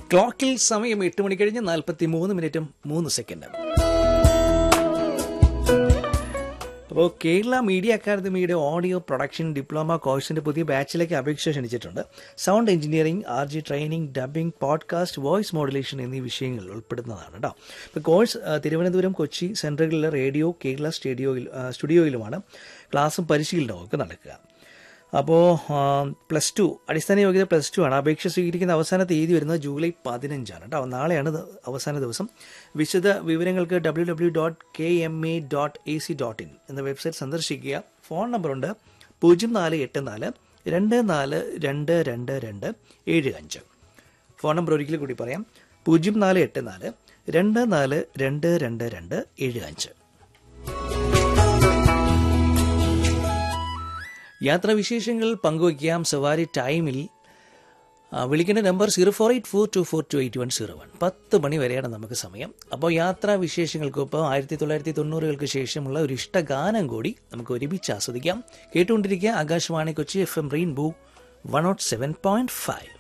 ക്ലോക്കിൽ സമയം എട്ട് മണി കഴിഞ്ഞ് നാൽപ്പത്തി മൂന്ന് മിനിറ്റും മൂന്ന് സെക്കൻഡും അപ്പോൾ കേരള മീഡിയ അക്കാദമിയുടെ ഓഡിയോ പ്രൊഡക്ഷൻ ഡിപ്ലോമ കോഴ്സിന്റെ പുതിയ ബാച്ചിലേക്ക് അപേക്ഷ ക്ഷണിച്ചിട്ടുണ്ട് sound engineering R J training dubbing podcast voice modulation എന്നീ വിഷയങ്ങൾ ഉൾപ്പെടുന്നതാണ് കേട്ടോ ഇപ്പോൾ കോഴ്സ് ആ, തിരുവനന്തപുരം കൊച്ചി സെൻട്രലിലെ റേഡിയോ കേരള സ്റ്റേഡിയോയിൽ ആ, സ്റ്റുഡിയോയിലുമാണ് ക്ലാസ്സും പരിശീലനവും ഒക്കെ നടക്കുക അപ്പോൾ പ്ലസ് ടു അടിസ്ഥാന യോഗ്യത പ്ലസ് ടു ആണ് അപേക്ഷ സ്വീകരിക്കുന്ന അവസാന തീയതി വരുന്നത് ജൂലൈ പതിനഞ്ചാണ് കേട്ടോ നാളെയാണ് ഇത് അവസാന ദിവസം വിശദ വിവരങ്ങൾക്ക് W W dot K M A dot A C dot in എന്ന വെബ്സൈറ്റ് സന്ദർശിക്കുക ഫോൺ നമ്പറുണ്ട് പൂജ്യം നാല് എട്ട് നാല് രണ്ട് നാല് രണ്ട് രണ്ട് രണ്ട് ഏഴ് അഞ്ച് ഫോൺ നമ്പർ ഒരിക്കൽ കൂടി പറയാം പൂജ്യം നാല് എട്ട് നാല് രണ്ട് നാല് രണ്ട് രണ്ട് രണ്ട് ഏഴ് അഞ്ച് യാത്രാവിശേഷങ്ങൾ പങ്കുവയ്ക്കാം സവാരി ടൈമിൽ ആ, വിളിക്കേണ്ട number zero four eight four two four two eight one zero one പത്ത് മണി വരെയാണ് നമുക്ക് സമയം അപ്പോൾ യാത്രാ വിശേഷങ്ങൾക്കൊപ്പം ആയിരത്തി തൊള്ളായിരത്തി തൊണ്ണൂറുകൾക്ക് ശേഷമുള്ള ഒരു ഇഷ്ടഗാനം കൂടി നമുക്ക് ഒരുമിച്ച് ആസ്വദിക്കാം കേട്ടുകൊണ്ടിരിക്കുക Akashvani Kochi F M rainbow one nought seven point five